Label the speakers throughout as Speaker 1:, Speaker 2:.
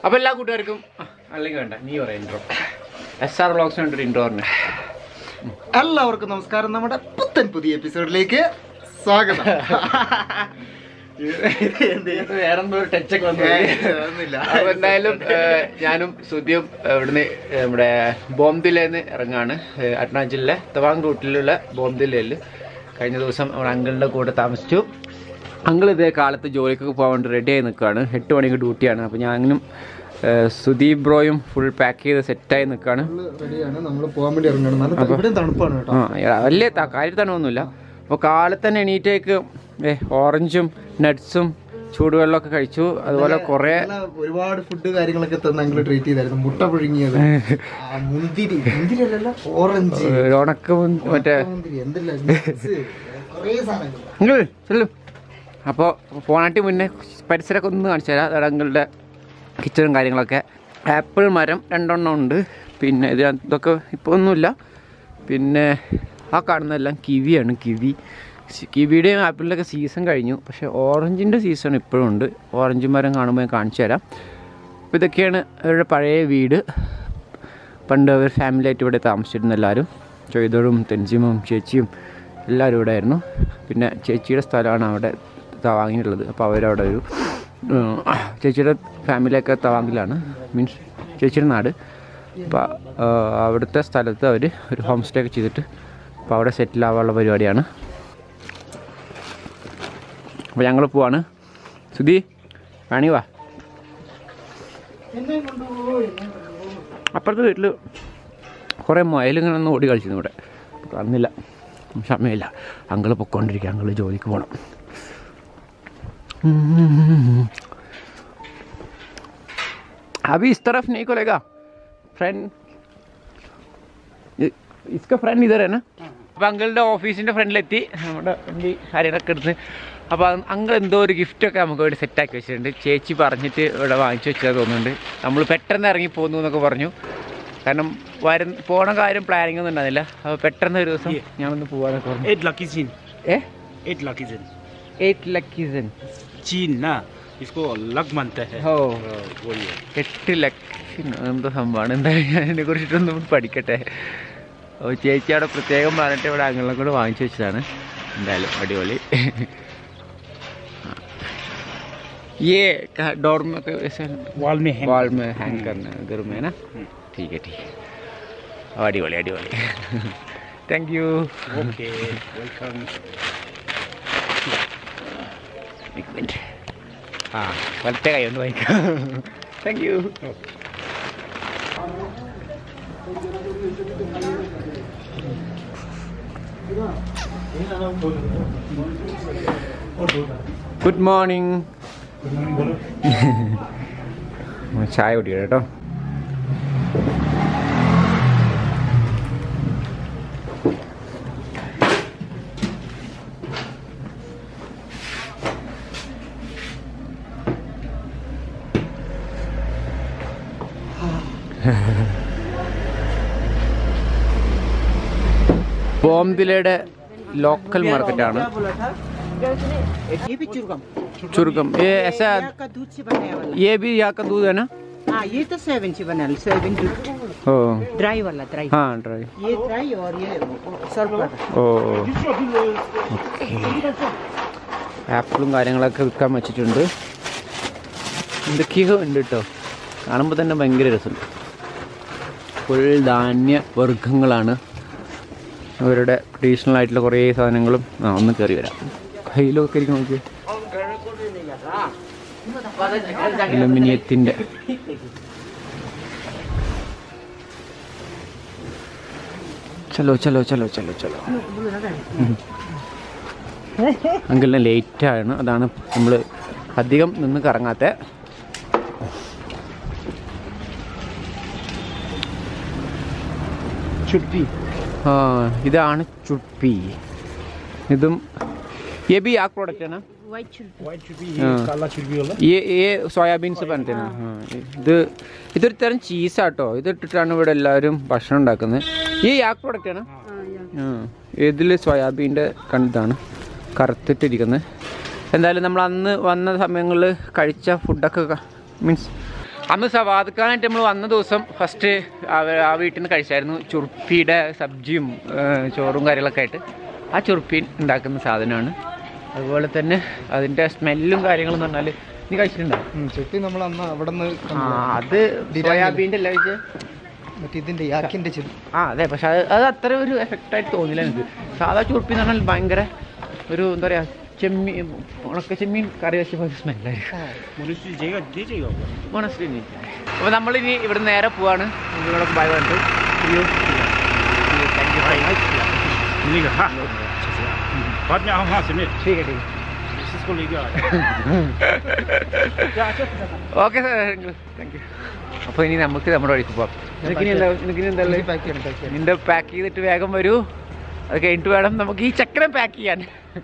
Speaker 1: അപ്പോൾ എല്ലാ കൂട്ടുകാർക്കും ആ, അല്ലെങ്കിൽ വേണ്ട നീ പറയാം ഇൻട്രോ എസ് ആർ ബ്ലോഗ്സിന് ഒരു ഇൻട്രോ പറഞ്ഞു
Speaker 2: എല്ലാവർക്കും നമസ്കാരം നമ്മുടെ പുത്തൻ പുതിയ എപ്പിസോഡിലേക്ക് സ്വാഗതം എന്ത്?
Speaker 1: വേറെന്തോ ഒരു ടച്ചൊക്കെ വന്നു
Speaker 2: ഏയ്, അതൊന്നുമില്ല.
Speaker 1: അപ്പൊ എന്തായാലും ഏഹ്, ഞാനും സുദ്യവും ഏഹ്, ഇവിടുന്ന് ഏഹ്, നമ്മുടെ ബോംദിലേന്ന് ഇറങ്ങാണ് ഏഹ്, അരുണാചലിലെ തവാങ് റൂട്ടിലുള്ള ബോംദിലയിൽ കഴിഞ്ഞ ദിവസം നമ്മുടെ അങ്കിളിൻ്റെ കൂടെ താമസിച്ചു അങ്കിൾ ഇതേ കാലത്ത് ജോലിക്കൊക്കെ പോകാൻ വേണ്ടി റെഡി ആയി നിൽക്കുകയാണ് എട്ട് മണിക്ക് ഡ്യൂട്ടിയാണ് അപ്പോൾ ഞാനും ഏഹ്, സുദീപ് ബ്രോയും ഫുൾ പാക്ക് ചെയ്ത് സെറ്റായി നിൽക്കുകയാണ്
Speaker 2: നമ്മള് റെഡിയാണ് നമ്മൾ പോകാൻ വേണ്ടി ഇറങ്ങണം നല്ല ത- ഇവിടെയും തണുപ്പാണ് കേട്ടോ
Speaker 1: ആ എടാ, വലിയ ത- കാര്യത്തണമൊന്നുമില്ല അപ്പോൾ കാലത്ത് തന്നെ എണീറ്റേക്ക് ഏ ഓറഞ്ചും നട്ട്സും ചൂടുവെള്ളമൊക്കെ കഴിച്ചു അതുപോലെ കുറേ
Speaker 2: നല്ല ഒരുപാട് ഫുഡ് കാര്യങ്ങളൊക്കെ തന്ന് ഞങ്ങൾ ട്രീറ്റ് ചെയ്തായിരുന്നു മുട്ട പുഴുങ്ങിയത് ആ, മുന്തിരി മുന്തിരി അല്ലല്ല ഓറഞ്ച്
Speaker 1: ഒരു ഉണക്ക മുൻ- മറ്റേ
Speaker 2: മുന്തിരി എന്തെല്ലാം nuts, കുറേ സാധനങ്ങൾ
Speaker 1: നിങ്ങൾ ചെല്ലു അപ്പോൾ പോണാട്ടി മുന്നേ പരിസരമൊക്കെ ഒന്ന് കാണിച്ചു തരാം അതാണ് അങ്ങളുടെ കിച്ചണും കാര്യങ്ങളൊക്കെ ആപ്പിൾ മരം രണ്ടെണ്ണം ഉണ്ട് പിന്നെ ഇത് ഇതൊക്കെ ഇപ്പോൾ ഒന്നുമില്ല പിന്നെ ആ കാണുന്നതെല്ലാം കിവിയാണ് കിവി സി- കിവിയുടെയും ആപ്പിളിൻ്റെയൊക്കെ സീസൺ കഴിഞ്ഞു പക്ഷേ ഓറഞ്ചിൻ്റെ സീസൺ ഇപ്പോഴും ഉണ്ട് ഓറഞ്ച് മരം കാണുമ്പോൾ ഞാൻ കാണിച്ചു തരാം അപ്പോൾ ഇതൊക്കെയാണ് അവരുടെ പഴയ വീട് പണ്ട് അവർ ഫാമിലി ആയിട്ട് ഇവിടെ താമസിച്ചിരുന്നു എല്ലാവരും ചൊയ്തോടും തെൻസിമും ചേച്ചിയും എല്ലാവരും ഇവിടെ ആയിരുന്നു പിന്നെ ചേച്ചിയുടെ സ്ഥലമാണ് അവിടെ തവാങ്ങിലുള്ളത് അപ്പോൾ അവരവിടെ ഒരു ഉം, ചേച്ചിയുടെ ഫാമിലിയൊക്കെ തവാങ്ങിലാണ് മീൻസ് ചേച്ചിയുടെ നാട് അപ്പോൾ അവിടുത്തെ സ്ഥലത്ത് അവർ ഒരു ഹോം സ്റ്റേ ഒക്കെ ചെയ്തിട്ട് അപ്പോൾ അവിടെ സെറ്റിൽ ആവാനുള്ള പരിപാടിയാണ് അപ്പോൾ ഞങ്ങൾ പോവാണ് സുധി റാണി വാ അപ്പുറത്തെ വീട്ടിൽ കുറേ മുയലിങ്ങനെ ഒന്ന് ഓടി കളിച്ചിരുന്നു ഇവിടെ കാണുന്നില്ല സമയമില്ല അങ്കിള് പൊക്കോണ്ടിരിക്കുക അങ്കിള് ജോലിക്ക് പോകണം अभी इस तरफ नहीं खोलेगा फ्रेंड इसका ഫ്രണ്ട് ഇതർ തന്നെ അപ്പോൾ അങ്കിളുടെ ഓഫീസിൻ്റെ ഫ്രണ്ടിലെത്തി നമ്മുടെ വണ്ടി കാര്യങ്ങളൊക്കെ എടുത്ത് അപ്പോൾ അങ്കിൾ എന്തോ ഒരു ഗിഫ്റ്റൊക്കെ നമുക്ക് ഇവിടെ സെറ്റാക്കി വെച്ചിട്ടുണ്ട് ചേച്ചി പറഞ്ഞിട്ട് ഇവിടെ വാങ്ങിച്ചു വെച്ചത് തോന്നുന്നുണ്ട് നമ്മൾ പെട്ടെന്ന് ഇറങ്ങി പോന്നു എന്നൊക്കെ പറഞ്ഞു കാരണം വരും പോണ കാര്യം പ്ലാനിങ് ഒന്നും ഉണ്ടായിരുന്നില്ല അപ്പോൾ പെട്ടെന്ന് ഒരു ദിവസം ഞാനൊന്ന് പോകാനൊക്കെ പറഞ്ഞു
Speaker 3: Eight lucky chin.
Speaker 1: ഏ
Speaker 3: Eight lucky chin.
Speaker 1: എയ്റ്റ് ലക്കീസൻ
Speaker 3: Chin ना इसको लक मानते हैं
Speaker 1: ഓ
Speaker 3: हाँ, वही है
Speaker 1: എട്ട് ലക്ഷം എന്തോ സംഭവമാണ് എന്തായാലും ഞാൻ അതിനെ കുറിച്ചിട്ടൊന്നും പഠിക്കട്ടെ ഓ ചേച്ചി അവിടെ പ്രത്യേകം പറഞ്ഞിട്ട് ഇവിടെ അങ്ങളെ കൂടെ വാങ്ങിച്ചു വെച്ചതാണ് എന്തായാലും അടിപൊളി ये कहाँ- डोर में कोई ऐसे
Speaker 3: वॉल में है
Speaker 1: वॉल में हैंग करना है घर में ना ठीक है ठीक है ഓ, അടിപൊളി അടിപൊളി താങ്ക് യു
Speaker 3: ओके वेलकम
Speaker 1: एक मिनट ആ വലത്തെ കൈ ഒന്ന് വായിക്കാം താങ്ക് യു ഗുഡ് മോർണിംഗ് ചായ കുടിക്കണം കേട്ടോ ബോംബിലയുടെ ലോക്കൽ മാർക്കറ്റാണ്
Speaker 4: ये भी चुरगम
Speaker 1: चुरगम ये ऐसा
Speaker 4: यहाँ का दूध से बनाया वाला
Speaker 1: ये भी यहाँ का दूध है ना
Speaker 4: हाँ ये तो सेवन से बना सेवन दूध
Speaker 1: ओ
Speaker 4: ड्राई वाला ड्राई
Speaker 1: हाँ ड्राई
Speaker 4: ये ड्राई और ये सर्व वाला
Speaker 1: ഓ ആപ്പിളും കാര്യങ്ങളൊക്കെ വിൽക്കാൻ വെച്ചിട്ടുണ്ട് എന്തൊക്കെയോ ഉണ്ട് കേട്ടോ കാണുമ്പോൾ തന്നെ ഭയങ്കര രസമുണ്ട് ഫുൾ ധാന്യ വർഗ്ഗങ്ങളാണ് അവരുടെ ട്രഡീഷണൽ ആയിട്ടുള്ള കുറേ സാധനങ്ങളും ആ ഒന്ന് കയറി വരാം കയ്യിലൊക്കെ ഇരിക്കും നോക്കി അലുമിനിയത്തിൻ്റെ ചലോ ചലോ ചലോ ചലോ ചലോ അങ്കിളിന് ലേറ്റാണ് അതാണ് നമ്മൾ അധികം നിന്ന് കറങ്ങാത്ത
Speaker 3: छुट्टी
Speaker 1: ആ ഇതാണ് ചുപ്പി ഇതും ये भी आग प्रोडक्ट है ना
Speaker 4: वाइट चुल्पी
Speaker 3: व्हाइट छुट्टी
Speaker 1: हाँ।
Speaker 3: ये काला छुट्टी वाला
Speaker 1: ये ये സോയാബീൻ से बनते हैं ആ, ഇത് ഇതൊരു തരം ചീസാട്ടോ ഇതിട്ടിട്ടാണ് ഇവിടെ എല്ലാവരും ഭക്ഷണം ഉണ്ടാക്കുന്നത് ഈ യാക് പ്രോഡക്റ്റ് ആണ് ആ ഇതിൽ സോയാബീൻ്റെ കണ്ടിതാണ് കറുത്തിട്ടിരിക്കുന്നത് എന്തായാലും നമ്മൾ അന്ന് വന്ന സമയങ്ങളിൽ കഴിച്ച ഫുഡൊക്കെ മീൻസ് അന്ന് സവാദ്ക്കാനായിട്ട് നമ്മൾ വന്ന ദിവസം ഫസ്റ്റ് ആ വീട്ടിൽ നിന്ന് കഴിച്ചായിരുന്നു ചുർപ്പിയുടെ സബ്ജിയും ഏഹ്, ചോറും കാര്യങ്ങളൊക്കെ ആയിട്ട് ആ ചുർപ്പി ഉണ്ടാക്കുന്ന സാധനമാണ് അതുപോലെ തന്നെ അതിൻ്റെ സ്മെല്ലും കാര്യങ്ങളും എന്ന് പറഞ്ഞാൽ നീ കഴിച്ചിട്ടുണ്ടോ
Speaker 2: ചുറ്റി നമ്മൾ അന്ന് അവിടെ നിന്ന്
Speaker 1: ആ അത് സോയാബീൻ്റെ അല്ല കഴിച്ചത്
Speaker 2: മറ്റേ ഇതിന്റെ യാക്കിന്റെ ചെടി
Speaker 1: ആ അതെ പക്ഷെ അത് അത് അത്ര ഒരു എഫക്റ്റ് ആയിട്ട് തോന്നില്ല എനിക്ക് സാധാ ചുർപ്പി എന്ന് പറഞ്ഞാൽ ഭയങ്കര ഒരു എന്താ പറയുക ചെമ്മീൻ ഉണക്ക ചെമ്മീൻ കറി വെച്ച പോലെ സ്മെല്ലായിരിക്കും
Speaker 3: Murusi 제가 네 제가 뭐.
Speaker 1: മോണസ്ട്രി അപ്പോൾ നമ്മളിനി ഇവിടെ നേരെ പോവാണ് നിങ്ങളൊക്കെ ബൈ പറഞ്ഞിട്ട് താങ്ക് യു ബൈ മച്ച്
Speaker 3: 이거 하. 받냐 한 하스면
Speaker 1: ठीक है ठीक
Speaker 3: 시스콜 이거.
Speaker 1: ഓക്കെ സാർ താങ്ക് യു അപ്പോൾ ഇനി നമുക്ക് നമ്മുടെ വഴിക്ക് പോവാം നിനക്കിനി എന്താ നിനക്കിനി എന്താ ഉള്ളത്?
Speaker 2: പാക്ക് ചെയ്യണം പാക്ക് ചെയ്യണം
Speaker 1: നിന്റെ പാക്ക് ചെയ്തിട്ട് വേഗം വരൂ അത് കഴിഞ്ഞിട്ട് വേണം നമുക്ക് ഈ ചക്രം പാക്ക് ചെയ്യാൻ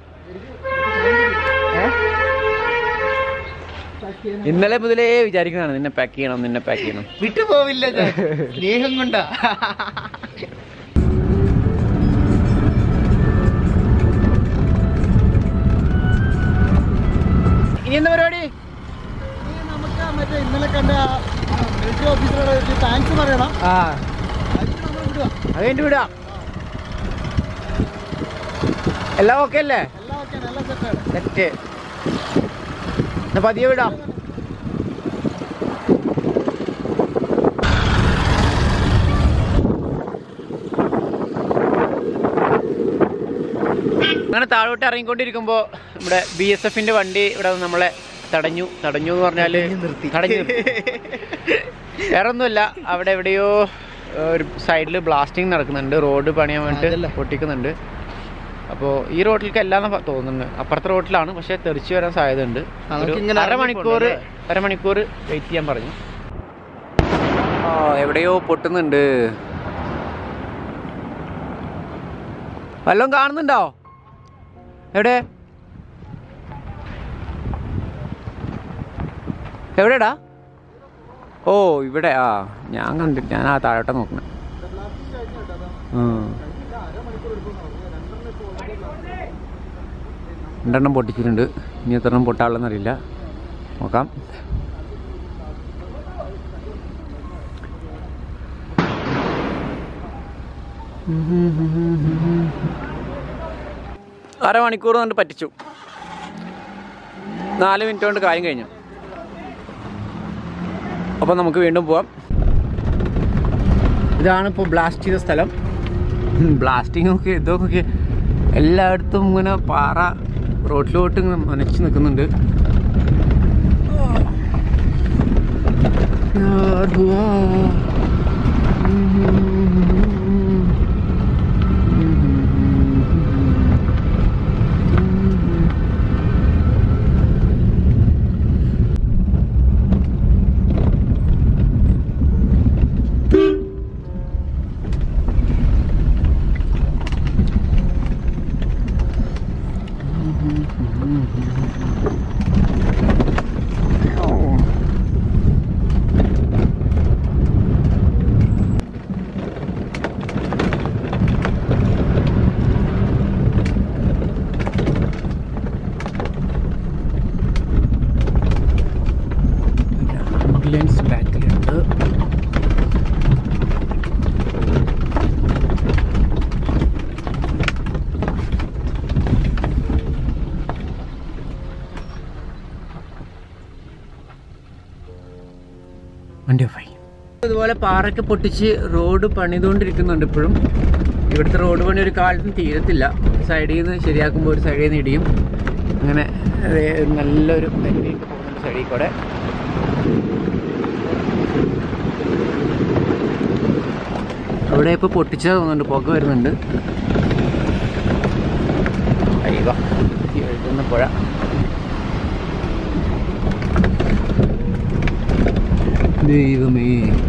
Speaker 1: ഏ? ഇന്നലെ മുതലേ വിചാരിക്കുന്നതാണ് നിന്നെ പാക്ക് ചെയ്യണം നിന്നെ പാക്ക് ചെയ്യണം
Speaker 2: വിട്ടു പോവില്ല ഞാൻ. സ്നേഹം കൊണ്ടാ
Speaker 1: ഇനി എന്താ പരിപാടി
Speaker 2: ഇനി നമുക്ക് മറ്റേ ഇന്നലെ കണ്ട മിലിറ്ററി ഓഫീസറോട് ഒരു താങ്ക്സ് പറയണം
Speaker 1: ആ
Speaker 2: അതിന് നമ്മൾ വിടുക
Speaker 1: അത് കഴിഞ്ഞിട്ട് വിടാം എല്ലാം ഓക്കെ അല്ലേ
Speaker 2: എല്ലാം ഓക്കെ നല്ല സെറ്റാണ്
Speaker 1: സെറ്റ് എന്നാ പതിയെ വിടാം അങ്ങനെ താഴോട്ട് ഇറങ്ങിക്കൊണ്ടിരിക്കുമ്പോൾ നമ്മുടെ ബി എസ് എഫിന്റെ വണ്ടി ഇവിടെ വന്ന് നമ്മളെ തടഞ്ഞു തടഞ്ഞു എന്ന് പറഞ്ഞാല്
Speaker 2: തടഞ്ഞു നിർത്തി.
Speaker 1: തടഞ്ഞു നിർത്തി. വേറെ ഒന്നുമില്ല അവിടെ എവിടെയോ ഏഹ്, ഒരു സൈഡിൽ ബ്ലാസ്റ്റിംഗ് നടക്കുന്നുണ്ട് റോഡ് പണിയാൻ വേണ്ടിയിട്ട്
Speaker 2: അതല്ലേ.
Speaker 1: പൊട്ടിക്കുന്നുണ്ട് അപ്പോൾ ഈ റോഡിലേക്ക് എല്ലാം തോന്നുന്നുണ്ട് അപ്പുറത്തെ റോഡിലാണ് പക്ഷേ തെറിച്ച് വരാൻ സാധ്യതയുണ്ട്
Speaker 2: ആ, നമുക്ക്
Speaker 1: ഒരു
Speaker 2: ഇങ്ങനെ
Speaker 1: അരമണിക്കൂർ
Speaker 2: ഇറങ്ങിപ്പോണ്ടല്ലേ?
Speaker 1: അരമണിക്കൂർ വെയിറ്റ് ചെയ്യാൻ പറഞ്ഞു ആ എവിടെയോ പൊട്ടുന്നുണ്ട് വല്ലതും കാണുന്നുണ്ടോ എവിടെ എവിടെടാ ഓ ഇവിടെ ആ ഞാൻ കണ്ടിട്ട് ഞാൻ ആ താഴോട്ട് നോക്കണം രണ്ടെണ്ണം പൊട്ടിച്ചിട്ടുണ്ട് ഇനി എത്ര എണ്ണം പൊട്ടാളെന്ന് അറിയില്ല നോക്കാം അരമണിക്കൂർ കൊണ്ട് പറ്റിച്ചു നാല് മിനിറ്റ് കൊണ്ട് കാര്യം കഴിഞ്ഞു അപ്പോൾ നമുക്ക് വീണ്ടും പോവാം ഇതാണ് ഇപ്പോൾ ബ്ലാസ്റ്റ് ചെയ്ത സ്ഥലം ബ്ലാസ്റ്റിംഗ് ഒക്കെ ഇതൊക്കെ എല്ലായിടത്തും ഇങ്ങനെ പാറ റോഡിലോട്ട് ഇങ്ങനെ നനച്ച് നിൽക്കുന്നുണ്ട് यार हुआ ആംബുലൻസ് ബാക്കിലുണ്ട് വണ്ടി ഓഫായി ഇതുപോലെ പാറൊക്കെ പൊട്ടിച്ച് റോഡ് പണിതുകൊണ്ടിരിക്കുന്നുണ്ട് ഇപ്പോഴും ഇവിടുത്തെ റോഡ് പണി ഒരു കാലത്തും തീരത്തില്ല സൈഡിൽ നിന്ന് ശരിയാക്കുമ്പോൾ ഒരു സൈഡിൽ നിന്ന് ഇടിയും അങ്ങനെ ഏ, നല്ലൊരു പരിധിയൊക്കെ പോകുന്നുണ്ട് സൈഡിൽ കൂടെ അവിടെ ഇപ്പോൾ പൊട്ടിച്ചത് തോന്നുന്നുണ്ട് പുക വരുന്നുണ്ട് അയ്യോ ഈ ഒഴുകുന്ന പുഴ ദൈവമേ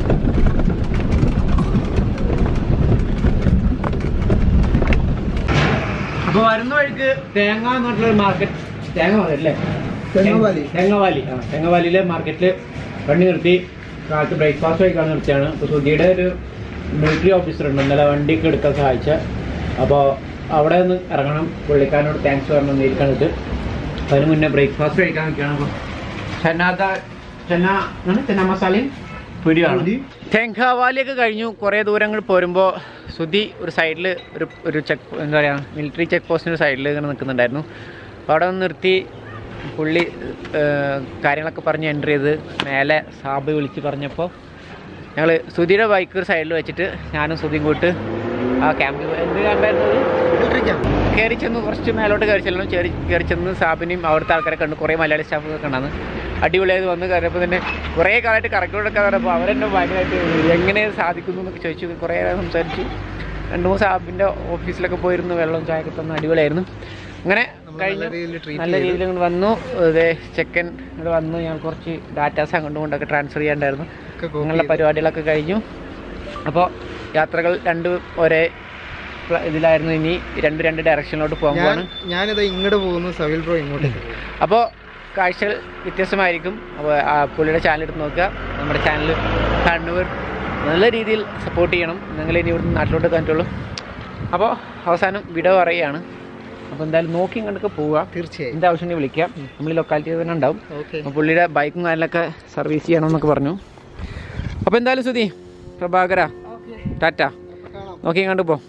Speaker 1: അപ്പൊ വരുന്ന വഴിക്ക് തേങ്ങ എന്ന് പറഞ്ഞിട്ടുള്ള മാർക്കറ്റ് തേങ്ങ അല്ലേ
Speaker 2: തെങ്ങവാലി.
Speaker 1: തെങ്ങവാലി ആ തെങ്ങവാലിയിലെ മാർക്കറ്റിൽ വണ്ടി നിർത്തി കാലത്ത് ബ്രേക്ക്ഫാസ്റ്റ് കഴിക്കാൻ നിർത്തിയാണ് ഇപ്പോൾ സുധിയുടെ ഒരു മിലിറ്ററി ഓഫീസർ ഉണ്ട് ഇന്നലെ വണ്ടിയൊക്കെ എടുക്കാൻ സഹായിച്ച അപ്പോൾ അവിടെ നിന്ന് ഇറങ്ങണം പുള്ളിക്കാരനോട് താങ്ക്സ് പറഞ്ഞു ഇരിക്കാനിട്ട് അതിന് മുന്നേ ബ്രേക്ക്ഫാസ്റ്റ് കഴിക്കാൻ നിൽക്കുകയാണ് അപ്പോൾ ഷനാദ ചെന്ന ചെന്ന മസാലയും പിടിയാണ് തെങ്കാവാലിയൊക്കെ കഴിഞ്ഞു കുറേ ദൂരങ്ങൾ പോരുമ്പോൾ സുധി ഒരു സൈഡിൽ ഒരു ഒരു ചെക്ക് എന്താ പറയുക മിലിറ്ററി ചെക്ക് പോസ്റ്റിൻ്റെ സൈഡിൽ ഇങ്ങനെ നിൽക്കുന്നുണ്ടായിരുന്നു അപ്പോൾ അവിടെ ഒന്ന് നിർത്തി പുള്ളി ഏർ, കാര്യങ്ങളൊക്കെ പറഞ്ഞ് എൻ്റർ ചെയ്ത് മേലെ സാബ് വിളിച്ച് പറഞ്ഞപ്പോൾ ഞങ്ങൾ സുധിയുടെ ബൈക്ക് ഒരു സൈഡിൽ വെച്ചിട്ട് ഞാനും സുധിയും കൂട്ട് ആ ക്യാമ്പിൽ എന്ത് ക്യാമ്പായിരുന്നു കയറി ചെന്ന് കുറച്ച് മേലോട്ട് കയറി ചെല്ലണം കയറി കയറി ചെന്ന് സാബിനെയും അവിടുത്തെ ആൾക്കാരെ കണ്ടു കുറേ മലയാളി സ്റ്റാഫ് കണ്ടാന്ന് അടിപൊളിയായത് വന്ന് കയറിയപ്പോൾ തന്നെ കുറേ കാലമായിട്ട് കറക്റ്റ് കൊടുക്കാൻ പറഞ്ഞപ്പോൾ അവരെന്നെ ഭയങ്കരമായിട്ട് എങ്ങനെ സാധിക്കുന്നു എന്നൊക്കെ ചോദിച്ചു കുറേ നേരം സംസാരിച്ചു രണ്ട് മൂന്ന് സാബിൻ്റെ ഓഫീസിലൊക്കെ പോയിരുന്നു വെള്ളം ചായയൊക്കെ തന്നു അടിപൊളിയായിരുന്നു അങ്ങനെ കഴിഞ്ഞു നല്ല രീതിയിൽ ഇങ്ങോട്ട് വന്നു ഇതേ ചെക്കൻ ഇവിടെ വന്നു ഞങ്ങൾ കുറച്ച് ഡാറ്റാസ് അങ്ങോട്ടും കൊണ്ടൊക്കെ ട്രാൻസ്ഫർ ചെയ്യാണ്ടായിരുന്നു അങ്ങനെയുള്ള പരിപാടികളൊക്കെ കഴിഞ്ഞു അപ്പോൾ യാത്രകൾ രണ്ട് ഒരേ പ്ല- ഇതിലായിരുന്നു ഇനി രണ്ട് രണ്ട് ഡയറക്ഷനിലോട്ട് പോകാൻ
Speaker 2: ഞാൻ
Speaker 1: പോവാണ്
Speaker 2: ഞാനിത് ഇങ്ങോട്ട് പോകുന്നു സവിൽ ബ്രോ ഇങ്ങോട്ടേക്ക് പോകുന്നു.
Speaker 1: അപ്പോൾ കാഴ്ചകൾ വ്യത്യസ്തമായിരിക്കും അപ്പോൾ ആ പുള്ളിയുടെ ചാനൽ എടുത്ത് നോക്കുക നമ്മുടെ ചാനൽ കണ്ണൂർ നല്ല രീതിയിൽ സപ്പോർട്ട് ചെയ്യണം നിങ്ങൾ ഇനി ഇവിടുന്ന് നാട്ടിലോട്ട് കണ്ടിട്ടുള്ളൂ അപ്പോൾ അവസാനം വിട പറയുകയാണ് അപ്പോൾ എന്തായാലും നോക്കി കണ്ടൊക്കെ പോവുക
Speaker 2: തീർച്ചയായും
Speaker 1: എന്താ ആവശ്യം വിളിക്കാം നമ്മൾ ഈ ലൊക്കാലിറ്റി തന്നെ ഉണ്ടാവും
Speaker 2: ഓക്കെ
Speaker 1: അപ്പോൾ പുള്ളിയുടെ ബൈക്കും കാര്യങ്ങളൊക്കെ സർവീസ് ചെയ്യണമെന്നൊക്കെ പറഞ്ഞു അപ്പോൾ എന്തായാലും സുധി പ്രഭാകര ടാറ്റ നോക്കി കണ്ടു പോ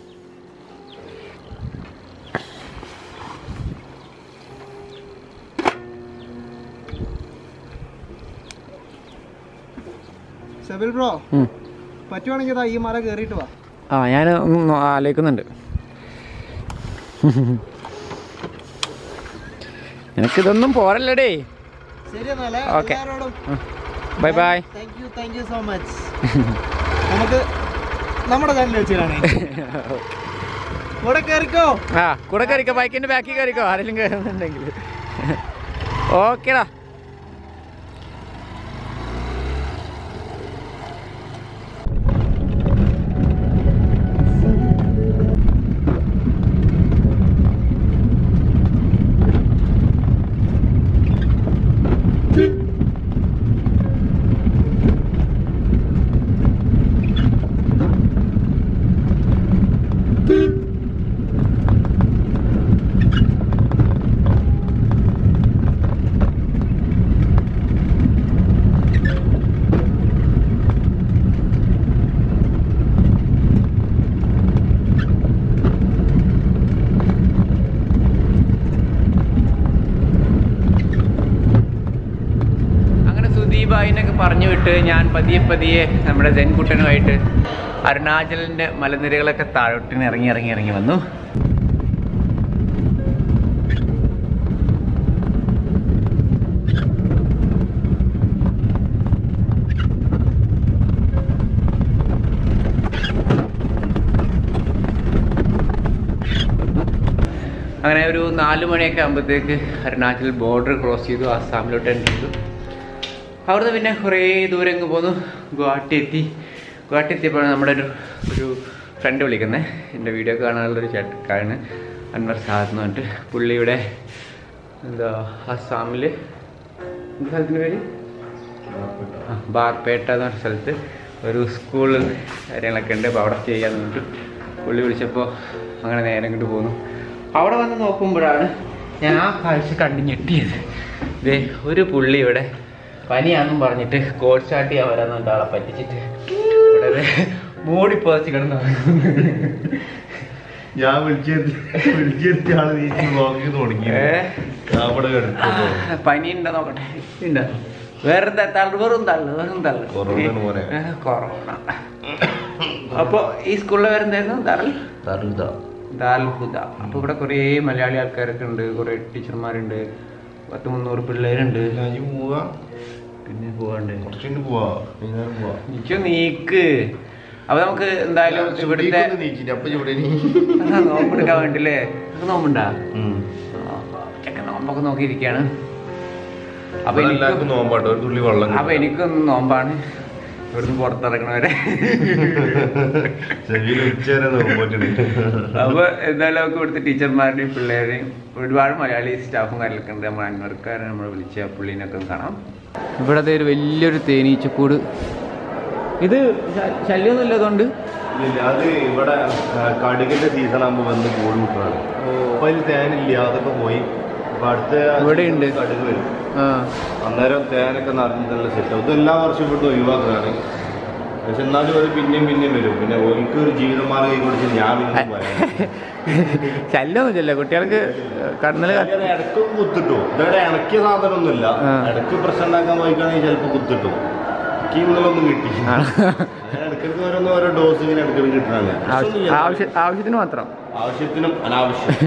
Speaker 2: സബിൽ ബ്രോ
Speaker 1: ഉം.
Speaker 2: പറ്റുവാണെങ്കിൽ ദാ ഈ മല കയറിയിട്ട് വാ
Speaker 1: ആ ഞാൻ ഒന്ന് ആലോചിക്കുന്നുണ്ട് നിനക്കിതൊന്നും പോരല്ലടേ
Speaker 2: ശരി എന്നാലേ
Speaker 1: Okay.
Speaker 2: എല്ലാവരോടും
Speaker 1: bye bye
Speaker 2: thank you thank you so much നമുക്ക് നമ്മുടെ ചാനൽ വെച്ചിട്ടാണ് കൂടെ കയറിക്കോ
Speaker 1: ആ കൂടെ കയറിക്കോ ബൈക്കിൻ്റെ ബാക്കിൽ കയറിക്കോ ആരെങ്കിലും കയറുന്നുണ്ടെങ്കിൽ ഓക്കേടാ അങ്ങനെ സുദീപായിനൊക്കെ പറഞ്ഞു വിട്ട് ഞാൻ പതിയെ പതിയെ നമ്മുടെ ജൻകുട്ടനുമായിട്ട് അരുണാചലിൻ്റെ മലനിരകളൊക്കെ താഴോട്ടിന് ഇറങ്ങി ഇറങ്ങി ഇറങ്ങി വന്നു അങ്ങനെ ഒരു നാല് മണിയൊക്കെ ആകുമ്പോഴത്തേക്ക് അരുണാചൽ ബോർഡർ ക്രോസ് ചെയ്തു ആസാമിലോട്ട് എൻ്റർ ചെയ്തു അവിടുന്ന് പിന്നെ കുറേ ദൂരം അങ്ങ് പോന്നു ഗുവാഹട്ടി എത്തി ഗുവാഹട്ടി എത്തിയപ്പോഴാണ് നമ്മുടെ ഒരു ഒരു ഫ്രണ്ട് വിളിക്കുന്നത് എൻ്റെ വീഡിയോ കാണാനുള്ളൊരു ചേട്ടക്കാരന് അൻവർ സാദ് എന്ന് പറഞ്ഞിട്ട് പുള്ളിയുടെ എന്താ ആസാമിൽ എന്താ സ്ഥലത്തിൻ്റെ പേര് ആ, ബാർപേട്ട എന്ന് പറഞ്ഞ സ്ഥലത്ത് ഒരു സ്കൂൾ കാര്യങ്ങളൊക്കെ ഉണ്ട് അപ്പോൾ അവിടെ സ്റ്റേ ചെയ്യാന്ന് പറഞ്ഞിട്ട് പുള്ളി വിളിച്ചപ്പോൾ അങ്ങനെ നേരെ ഇങ്ങോട്ട് പോന്നു അവിടെ വന്ന് നോക്കുമ്പോഴാണ് ഞാൻ ആ കാഴ്ച കണ്ട് ഞെട്ടിയത് ദേ ഒരു പുള്ളി ഇവിടെ പനിയാണെന്നും പറഞ്ഞിട്ട് കോഡ് സ്റ്റാർട്ട് ചെയ്യാൻ വരാന്ന് പറഞ്ഞിട്ട് ആളെ പറ്റിച്ചിട്ട് ഇവിടെ ദേ മൂടി പോതിച്ച് കിടന്നു
Speaker 5: ഞാൻ വിളിച്ചത് വിളിച്ചെടുത്ത ആള് നീച്ച് നോക്കി തുടങ്ങി
Speaker 1: ഏ?
Speaker 5: അവിടെ കിടക്കുന്നു
Speaker 1: പനി ഉണ്ടോ നോക്കട്ടെ ഉണ്ടോ വേറെ എന്താ തള്ളു വെറും തള്ളു വെറും തള്ളു
Speaker 5: കൊറോണയാണ് മോനെ.
Speaker 1: ഏ, കൊറോണ അപ്പൊ ഈ സ്കൂളിലെ പേരെന്തായിരുന്നു ദാറൽ
Speaker 5: തരുതാ
Speaker 1: ദാൽ ഹുദ അപ്പൊ ഇവിടെ കുറേ മലയാളി ആൾക്കാരൊക്കെ ഉണ്ട് കുറേ ടീച്ചർമാരുണ്ട് പത്ത് മുന്നൂറ് പിള്ളേരുണ്ട്
Speaker 5: ഞാൻ പോവാ
Speaker 1: പിന്നെ പോവാണ്ട്
Speaker 5: കുറച്ചുകൊണ്ട് പോവാ പിന്നെ പോവാ
Speaker 1: നിച്ചു നീക്ക് അപ്പൊ നമുക്ക് എന്തായാലും ഇവിടുത്തെ
Speaker 5: നീച്ചിട്ട് അപ്പൊ ഇവിടെ നീ
Speaker 1: ആ, നോമ്പെടുക്കാൻ വേണ്ടില്ലേ നിനക്ക് നോമ്പുണ്ടാ
Speaker 5: ഉം.
Speaker 1: ചെക്കൻ നോമ്പൊക്കെ നോക്കിയിരിക്കുകയാണ് അപ്പൊ
Speaker 5: അപ്പൊ
Speaker 1: എനിക്ക്
Speaker 5: എല്ലാവർക്കും നോമ്പാട്ടോ ഒരു തുള്ളി വെള്ളം
Speaker 1: അപ്പൊ എനിക്കൊന്നും നോമ്പാണ് ഇവിടുന്ന് പുറത്തിറങ്ങണവരെ
Speaker 5: ചെവിയിൽ ഉച്ചവരെ നോമ്പോട്ടുണ്ട്
Speaker 1: അപ്പൊ എന്തായാലും നമുക്ക് ഇവിടുത്തെ ടീച്ചർമാരുടെയും പിള്ളേരെയും ഒരുപാട് മലയാളി സ്റ്റാഫും കാര്യങ്ങളൊക്കെ ഉണ്ട് നമ്മൾ അന്വർക്കാരെ നമ്മൾ വിളിച്ച പുള്ളീനൊക്കെ ഒന്ന് കാണാം ഇവിടെ ഒരു വലിയൊരു തേനീച്ചക്കൂട് ഇത് ശല്യമൊന്നും ഇല്ലതുകൊണ്ട്
Speaker 5: ഇല്ല, അത് ഇവിടെ ആ, കടുകിന്റെ സീസൺ ആകുമ്പോ വന്ന് കൂടി വിട്ടതാണ് അപ്പൊ അതിൽ തേനില്ല അതൊക്കെ പോയി അപ്പൊ അടുത്ത
Speaker 1: ഇവിടെ ഉണ്ട്.
Speaker 5: കടുക് വരും
Speaker 1: ആ
Speaker 5: അന്നേരം തേനൊക്കെ നിറഞ്ഞ് നല്ല സെറ്റ് ഇത് എല്ലാ വർഷവും ഇവിടുന്ന് ഒഴിവാക്കുന്നതാണ് പക്ഷെ എന്നാലും അത് പിന്നെയും പിന്നെയും വരും പിന്നെ എനിക്ക് ഒരു ജീവിതമാർഗ്ഗം കൊടുത്ത് ഞാൻ പിന്നെ പറയാം
Speaker 1: ശല്യമൊന്നുമില്ല കുട്ടികൾക്ക് കടന്നൽ
Speaker 5: ചിലര് ഇടയ്ക്ക് കുത്തിട്ടു ഇതവിടെ ഇണക്കിയ സാധനമൊന്നുമില്ല
Speaker 1: ആ.
Speaker 5: ഇടയ്ക്ക് പ്രശ്നം ഉണ്ടാക്കാൻ പോയിക്കാണെങ്കിൽ ചിലപ്പോൾ കുത്തിട്ടു എനിക്ക് ഇന്നലൊന്നും കിട്ടി ഇടയ്ക്കിടയ്ക്ക് ഓരോന്ന് ഓരോ ഡോസ് ഇങ്ങനെ ഇടയ്ക്കിടയ്ക്ക് കിട്ടണല്ലേ
Speaker 1: ആവശ്യ ആവശ്യത്തിന് മാത്രം
Speaker 5: ആവശ്യത്തിനും അനാവശ്യം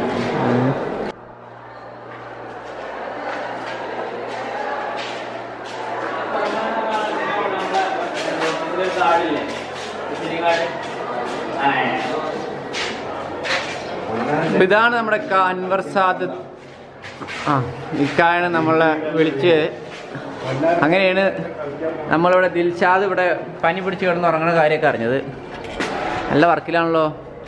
Speaker 1: അപ്പൊ ഇതാണ് നമ്മുടെ ഇക്ക അൻവർ സാദ് ആ ഇക്കായാണ് നമ്മളെ വിളിച്ച് അങ്ങനെയാണ് നമ്മളിവിടെ ദിൽഷാദ് ഇവിടെ പനി പിടിച്ച് കിടന്ന് ഉറങ്ങുന്ന കാര്യമൊക്കെ അറിഞ്ഞത് നല്ല വർക്കിലാണല്ലോ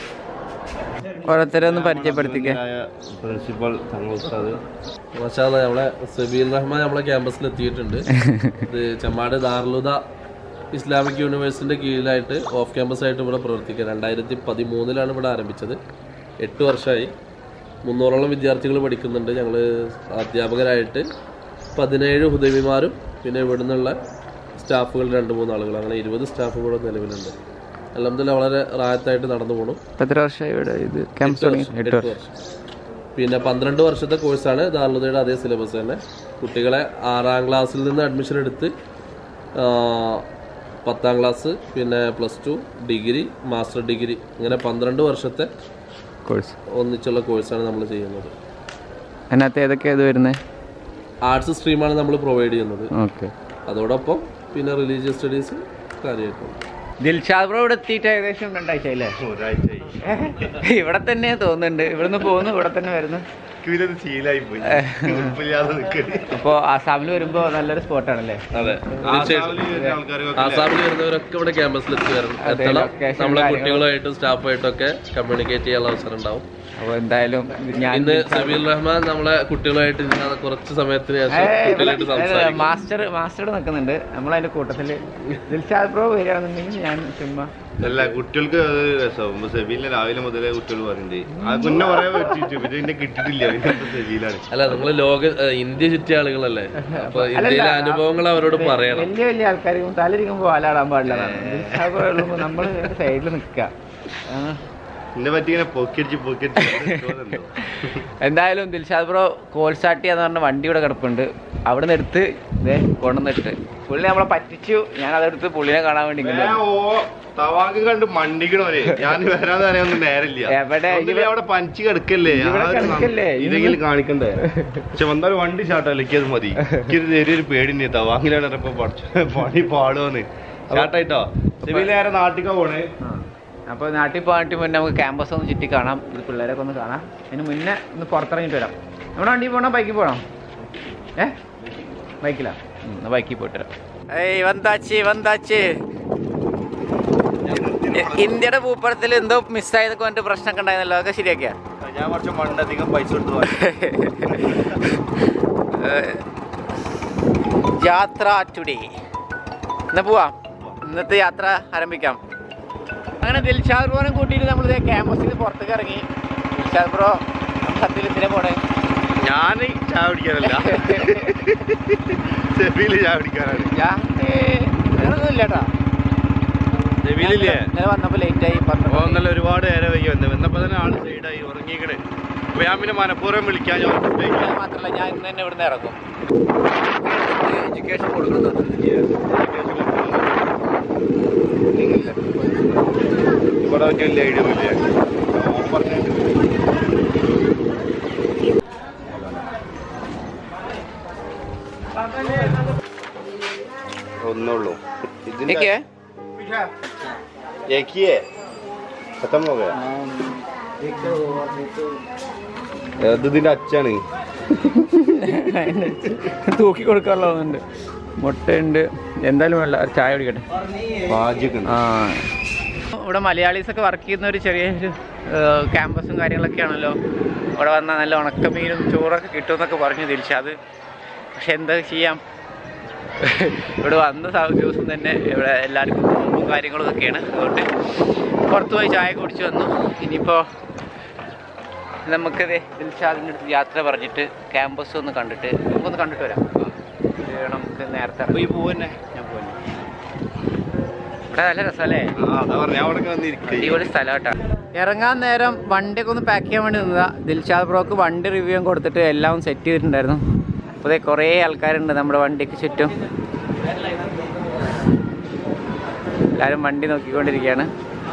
Speaker 1: ഓരോരുത്തരെ ഒന്ന് പരിചയപ്പെടുത്തിക്കേ
Speaker 5: പ്രിൻസിപ്പൽ തങ്ങൾ ഉസ്താദ്
Speaker 6: മാഷാല്ല നമ്മളെ സബീൽ റഹ്മാൻ നമ്മളെ ക്യാമ്പസിൽ എത്തിയിട്ടുണ്ട് ഇത് ചെമ്മാട് ദാർലുദ ഇസ്ലാമിക് യൂണിവേഴ്സിറ്റിന്റെ കീഴിലായിട്ട് ഓഫ് ക്യാമ്പസ് ആയിട്ട് ഇവിടെ പ്രവർത്തിക്കുക രണ്ടായിരത്തി പതിമൂന്നിലാണ് ഇവിടെ ആരംഭിച്ചത് എട്ട് വർഷമായി മുന്നൂറോളം വിദ്യാർത്ഥികൾ പഠിക്കുന്നുണ്ട് ഞങ്ങൾ അധ്യാപകരായിട്ട് പതിനേഴ് ഹുദവിമാരും പിന്നെ ഇവിടെ നിന്നുള്ള സ്റ്റാഫുകൾ രണ്ട് മൂന്ന് ആളുകൾ അങ്ങനെ ഇരുപത് സ്റ്റാഫ് ഇവിടെ നിലവിലുണ്ട് അലഹമ്മദില്ല വളരെ റായത്തായിട്ട് നടന്നു പോകണം
Speaker 1: ഇപ്പൊ എത്ര വർഷമായി ഇവിടെ ഇത് ക്യാമ്പസ് തുടങ്ങി എട്ട് വർഷം
Speaker 6: പിന്നെ പന്ത്രണ്ട് വർഷത്തെ കോഴ്സാണ് ദാർലുദയുടെ അതേ സിലബസ് തന്നെ കുട്ടികളെ ആറാം ക്ലാസ്സിൽ നിന്ന് അഡ്മിഷൻ എടുത്ത് ആ, പത്താം ക്ലാസ് പിന്നെ plus two degree master degree ഇങ്ങനെ പന്ത്രണ്ട് വർഷത്തെ
Speaker 1: കോഴ്സ്
Speaker 6: ഒന്നിച്ചുള്ള കോഴ്സാണ് നമ്മൾ ചെയ്യുന്നത്
Speaker 1: അതിനകത്ത് ഏതൊക്കെയാ ഇത് വരുന്നത്
Speaker 6: ആർട്സ് സ്ട്രീമാണ് നമ്മൾ പ്രൊവൈഡ് ചെയ്യുന്നത്
Speaker 1: ഓക്കെ
Speaker 6: അതോടൊപ്പം പിന്നെ റിലീജിയസ് സ്റ്റഡീസ് കാര്യമായിട്ടുണ്ട്
Speaker 1: ദിൽഷാദ് ബ്രോ ഇവിടെ എത്തിയിട്ട് ഏകദേശം രണ്ടാഴ്ച ആയില്ലേ
Speaker 5: ഒരാഴ്ചയായി
Speaker 1: ഇവിടെ തന്നെ തോന്നുന്നുണ്ട് ഇവിടുന്ന് പോകുന്നു ഇവിടെ തന്നെ വരുന്നു
Speaker 5: ഇതൊരു ശീലായി പോയി ഉറപ്പില്ലാതെ നിൽക്കല്
Speaker 1: അപ്പോൾ ആസാമിൽ വരുമ്പോൾ നല്ലൊരു സ്പോട്ടാണല്ലേ
Speaker 6: അതെ
Speaker 5: ആസാമില് വരുന്ന ആൾക്കാർക്കൊക്കെ
Speaker 6: ആസാമിൽ വരുന്നവരൊക്കെ ഇവിടെ ക്യാമ്പസിൽ എത്തി വരണം
Speaker 1: അതെ,
Speaker 6: എത്തണം
Speaker 1: location
Speaker 6: നമ്മളെ
Speaker 1: കാര്യങ്ങൾ.
Speaker 6: കുട്ടികളുമായിട്ടും സ്റ്റാഫായിട്ടും ഒക്കെ കമ്മ്യൂണിക്കേറ്റ് ചെയ്യാനുള്ള അവസരം ഉണ്ടാവും
Speaker 1: അപ്പോൾ എന്തായാലും ഞാൻ
Speaker 6: ഇന്ന് സബീൽ റഹ്മാൻ നമ്മളെ കുട്ടികളുമായിട്ട് ഇരുന്ന കുറച്ച് സമയത്തിന് ശേഷം കുട്ടികളായിട്ട് സംസാരിക്കും
Speaker 1: മാസ്റ്റർ മാസ്റ്റർ നിൽക്കുന്നുണ്ട് നമ്മളതിന്റെ കൂട്ടത്തില് ദിൽഷാദ് ബ്രോ വരികയാണെന്നുണ്ടെങ്കിൽ ഞാൻ ചുമ്മാ
Speaker 5: അല്ല കുട്ടികൾക്ക് അത് രസം സെബീലിനെ രാവിലെ മുതലേ കുട്ടികൾ പറയുന്നുണ്ട് ആ കുഞ്ഞെ പറയാൻ പറ്റിച്ചു പിന്നെ എന്നെ കിട്ടിയിട്ടില്ല ഇന്നത്തെ സെബീലാണ്
Speaker 6: അല്ല നിങ്ങൾ ലോക ഏഹ് ഇന്ത്യ ചുറ്റിയ ആളുകളല്ലേ അപ്പൊ ഇന്ത്യയിലെ അനുഭവങ്ങൾ അവരോട് പറയണം
Speaker 1: വലിയ വലിയ ആൾക്കാർ തലയിരിക്കുമ്പോൾ ആലാടാൻ പാടില്ല ദിൽഷാദ് ബ്രോ ഉള്ളുമ്പോൾ നമ്മൾ സൈഡിൽ നിൽക്കുക
Speaker 5: എന്നെ പറ്റി ഇങ്ങനെ പൊക്കിയടിച്ച് പൊക്കിയടിച്ച്
Speaker 1: എന്തായാലും ദിൽഷാദ് ബ്രോ കോൾസാട്ടി എന്ന് പറഞ്ഞ വണ്ടി ഇവിടെ കിടപ്പുണ്ട് അവിടെ നിന്ന് എടുത്ത് ഇതേ കൊണ്ടുവന്നിട്ട് പുള്ളി നമ്മളെ പറ്റിച്ചു ഞാൻ അതെടുത്ത് പുള്ളിനെ കാണാൻ വേണ്ടി ഇങ്ങോട്ട്
Speaker 5: ഞാൻ
Speaker 1: വന്നു.
Speaker 5: ഓ തവാക്ക് കണ്ട് മണ്ടിക്കണോനെ ഞാൻ വരാന്ന് പറയാനൊന്നും നേരമില്ല
Speaker 1: എവിടെ?
Speaker 5: ഒന്നില്ലേ അവിടെ പഞ്ച് കിടക്കല്ലേ
Speaker 1: ഇവിടെ
Speaker 5: ആ ഒരു നം-
Speaker 1: കിടക്കല്ലേ?
Speaker 5: ഇതെങ്കിലും കാണിക്കണ്ടേ പക്ഷെ വന്നാലും വണ്ടി ഷാട്ടല്ല എനിക്കത് മതി എനിക്കൊരു ചെറിയൊരു പേടിണ്ട് തവാങ്ങിലാണ് ഇപ്പൊ പഠിച്ച പണി പാടുവന്ന് ഷാട്ടായിട്ടോ സെബീൽ നേരെ നാട്ടിക്കാ പോണേ
Speaker 1: അപ്പോൾ നാട്ടിൽ പോകാനായിട്ട് മുന്നേ നമുക്ക് ക്യാമ്പസ് ഒന്ന് ചുറ്റി കാണാം ഇത് പിള്ളേരൊക്കെ ഒന്ന് കാണാം അതിന് മുന്നേ ഒന്ന് പുറത്തിറങ്ങിയിട്ട് വരാം നമ്മുടെ വണ്ടിയിൽ പോകണോ ബൈക്കിൽ പോകണോ ഏ ബൈക്കിലാ എന്നാ ബൈക്കിൽ പോയിട്ട് വരാം ഏയ് വന്താച്ചി വന്താച്ചി ഇ- ഇന്ത്യയുടെ ഭൂപടത്തിൽ എന്തോ മിസ്സായതൊക്കെ വന്നിട്ട് പ്രശ്നമൊക്കെ ഉണ്ടായിരുന്നല്ലോ അതൊക്കെ ശരിയാക്കിയാ
Speaker 5: ഞാൻ കുറച്ച് മണ്ടധികം പൈസ കൊടുത്തു വാങ്ങി.
Speaker 1: ഏഹ്, യാത്ര ടുഡേ എന്നാ പോവാം ഇന്നത്തെ യാത്ര ആരംഭിക്കാം അങ്ങനെ ദിൽഷാദ് ബ്രോനെ കൂട്ടിയിട്ട് നമ്മൾ ക്യാമ്പസിൽ നിന്ന് പുറത്തേക്ക് ഇറങ്ങി ദിൽഷാദ് ബ്രോ നമ്മൾ സത്യത്തിൽ എന്തിനാ പോണേ
Speaker 5: ഞാൻ ചായ കുടിക്കാനല്ല സെബീല് ചായ കുടിക്കാനാണ്
Speaker 1: ഞാൻ വേറൊന്നും ഇല്ലേട്ടാ
Speaker 5: സെബീലില്ലേ
Speaker 1: ഇന്നലെ വന്നപ്പോൾ ലേറ്റ് ആയി
Speaker 5: ഓ
Speaker 1: പന്ത്രണ്ട്
Speaker 5: നല്ല ഒരുപാട് നേരം വൈകി വന്നത് വന്നപ്പോ തന്നെ ആള് സൈഡായി ഉറങ്ങിക്കണ് അപ്പൊ ഞാൻ പിന്നെ മനഃപൂർവ്വം വിളിക്കാൻ ഞാൻ ഫുഡ്
Speaker 1: ഞാൻ മാത്രമല്ല ഞാൻ ഇന്ന് തന്നെ ഇവിടുന്ന് ഇറങ്ങും എഡ്യൂക്കേഷൻ കൊടുക്കുന്നുണ്ട്
Speaker 5: ഇവിടെ വലിയ ഐഡിയ ഒന്നുമില്ല ഒന്നുള്ളൂ ഇതിന്റെ
Speaker 1: ठीक है
Speaker 5: एक ही है खत्म हो गया ഇത് ഇതിന്റെ അച്ചാണ്
Speaker 1: തൂക്കി കൊടുക്കാനുള്ളതുണ്ട് മുട്ടയുണ്ട് എന്തായാലും വേണ്ട ഒരു ചായ കുടിക്കട്ടെ
Speaker 5: പാചകം
Speaker 1: ആ ഇവിടെ മലയാളീസ് ഒക്കെ വർക്ക് ചെയ്യുന്ന ഒരു ചെറിയൊരു ക്യാമ്പസും കാര്യങ്ങളൊക്കെ ആണല്ലോ ഇവിടെ വന്നാൽ നല്ല ഉണക്കമീനും ചോറൊക്കെ കിട്ടുമെന്നൊക്കെ പറഞ്ഞു തിരിച്ചു അത് പക്ഷെ എന്താ ചെയ്യാം ഇവിടെ വന്ന സ- ദിവസം തന്നെ ഇവിടെ എല്ലാവർക്കും നോമ്പും കാര്യങ്ങളും ഒക്കെയാണ് അതുകൊണ്ട് പുറത്ത് പോയി ചായ കുടിച്ച് വന്നു ഇനിയിപ്പോൾ നമുക്കത് ദിൽഷാദിൻ്റെ അടുത്ത് യാത്ര പറഞ്ഞിട്ട് ക്യാമ്പസ് ഒന്ന് കണ്ടിട്ട് നമുക്കൊന്ന് കണ്ടിട്ട് വരാം ഇത് നമുക്ക് നേരത്തെ
Speaker 5: അപ്പൊ ഈ പോവന്നെ ഞാൻ പോവന്നെ
Speaker 1: ഇവിടെ നല്ല രസമല്ലേ
Speaker 5: ആ അതാ പറഞ്ഞ ഞാൻ അവിടെ വന്നിരിക്കും
Speaker 1: അടിപൊളി സ്ഥലമാട്ടാ ഇറങ്ങാൻ നേരം വണ്ടിയൊക്കെ ഒന്ന് പാക്ക് ചെയ്യാൻ വേണ്ടി നിന്നതാ ദിൽഷാദ് ബ്രോക്ക് വണ്ടി റിവ്യൂ കൊടുത്തിട്ട് എല്ലാം ഒന്ന് സെറ്റ് ചെയ്തിട്ടുണ്ടായിരുന്നു അപ്പോൾ കുറേ ആൾക്കാരുണ്ട് നമ്മുടെ വണ്ടിക്ക് ചുറ്റും എല്ലാവരും വണ്ടി നോക്കിക്കൊണ്ടിരിക്കുകയാണ്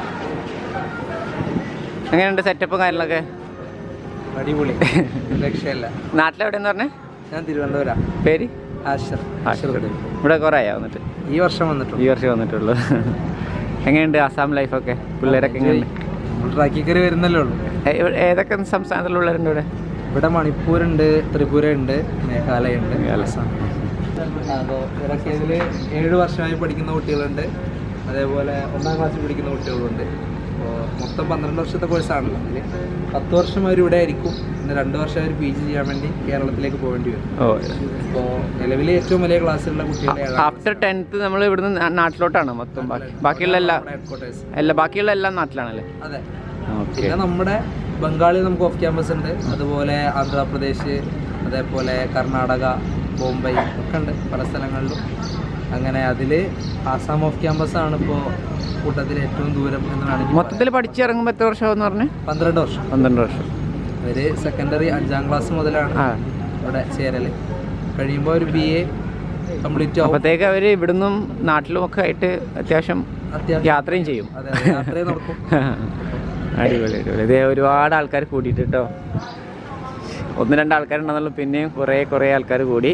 Speaker 1: എങ്ങനെയുണ്ട് സെറ്റപ്പും കാര്യങ്ങളൊക്കെ
Speaker 2: അടിപൊളി രക്ഷയില്ല
Speaker 1: നാട്ടിലെവിടെയെന്ന് പറഞ്ഞേ
Speaker 2: ഞാൻ തിരുവനന്തപുരം
Speaker 1: പേര്
Speaker 2: ആശർ
Speaker 1: ഇവിടെ കുറേ ആയോ വന്നിട്ട്
Speaker 2: ഈ വർഷം വന്നിട്ടുണ്ട്
Speaker 1: ഈ വർഷം വന്നിട്ടുള്ളൂ എങ്ങനെയുണ്ട് ആസാം ലൈഫൊക്കെ പിള്ളേരൊക്കെ എങ്ങനെയുണ്ട്
Speaker 2: ട്രാക്കിൽ കയറി വരുന്നല്ലേ ഉള്ളൂ
Speaker 1: ഏ- ഇവിടെ ഏതൊക്കെ സംസ്ഥാനത്തിലുള്ളവരുണ്ട് ഇവിടെ
Speaker 2: ഇവിടെ മണിപ്പൂരുണ്ട് ത്രിപുര ഉണ്ട് മേഘാലയ ഉണ്ട്
Speaker 1: മേഘാലയ.
Speaker 2: അപ്പോൾ ഇവരൊക്കെ ഇതിൽ ഏഴ് വർഷമായി പഠിക്കുന്ന കുട്ടികളുണ്ട് അതേപോലെ ഒന്നാം ക്ലാസ്സിൽ പഠിക്കുന്ന കുട്ടികളുണ്ട് അപ്പോൾ മൊത്തം പന്ത്രണ്ട് വർഷത്തെ കോഴ്സാണ് അതിൽ പത്ത് വർഷം അവർ ഇവിടെ ആയിരിക്കും പിന്നെ രണ്ട് വർഷം അവർ പി ജി ചെയ്യാൻ വേണ്ടി കേരളത്തിലേക്ക് പോകേണ്ടി വരും
Speaker 1: ഓ
Speaker 2: അപ്പോൾ നിലവിലെ ഏറ്റവും വലിയ ക്ലാസ്സിലുള്ള കുട്ടികളെ ഏഴാം
Speaker 1: ആഫ്റ്റർ ടെൻത്ത് നമ്മൾ ഇവിടുന്ന് നാ- നാട്ടിലോട്ടാണ് മൊത്തം ബാക്കി ബാക്കിയുള്ള എല്ലാ
Speaker 2: ഹെഡ്ക്വാർട്ടേഴ്സ്
Speaker 1: എല്ലാ ബാക്കിയുള്ള എല്ലാം നാട്ടിലാണല്ലേ
Speaker 2: അതെ
Speaker 1: ഓക്കെ
Speaker 2: പിന്നെ നമ്മുടെ ബംഗാളിൽ നമുക്ക് ഓഫ് ക്യാമ്പസ് ഉണ്ട് അതുപോലെ ആന്ധ്രാപ്രദേശ് അതേപോലെ കർണാടക ബോംബെ ഒക്കെ ഉണ്ട് പല സ്ഥലങ്ങളിലും അങ്ങനെ അതിൽ ആസാം ഓഫ് ക്യാമ്പസ് ആണ് ഇപ്പോൾ കൂട്ടത്തിൽ ഏറ്റവും ദൂരം എന്ന് വേണമെങ്കിൽ
Speaker 1: മൊത്തത്തിൽ പഠിച്ചിറങ്ങുമ്പോൾ എത്ര വർഷമാവെന്ന് പറഞ്ഞ്
Speaker 2: പറയാം. പന്ത്രണ്ട് വർഷം
Speaker 1: പന്ത്രണ്ട് വർഷം
Speaker 2: അവർ സെക്കൻഡറി അഞ്ചാം ക്ലാസ് മുതലാണ്
Speaker 1: ആ
Speaker 2: ഇവിടെ ചേരൽ കഴിയുമ്പോൾ ഒരു ബി എ കംപ്ലീറ്റ് ആവും
Speaker 1: അപ്പോഴത്തേക്ക് അവർ ഇവിടുന്നും നാട്ടിലും ഒക്കെ ആയിട്ട് അത്യാവശ്യം
Speaker 2: അത്യാവശ്യം
Speaker 1: യാത്രയും ചെയ്യും
Speaker 2: അതെ അതെ യാത്രയും നടക്കും
Speaker 1: അടിപൊളി അടിപൊളി ഇതേ ഒരുപാട് ആൾക്കാർ കൂടിയിട്ട് കേട്ടോ ഒന്ന് രണ്ട് ആൾക്കാരുണ്ടെന്നുള്ളൂ പിന്നെയും കുറേ കുറേ ആൾക്കാർ കൂടി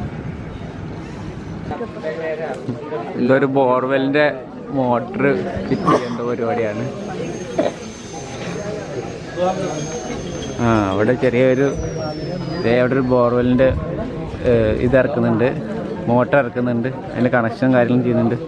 Speaker 1: ഇതൊരു ബോർവെലിൻ്റെ മോട്ടർ ഫിറ്റ് ചെയ്യേണ്ട പരിപാടിയാണ് ആ അവിടെ ചെറിയൊരു ഇതേ അവിടെ ഒരു ബോർവെലിൻ്റെ ഇത് ഇറക്കുന്നുണ്ട് മോട്ടർ ഇറക്കുന്നുണ്ട് അതിൻ്റെ കണക്ഷൻ കാര്യങ്ങളും ചെയ്യുന്നുണ്ട്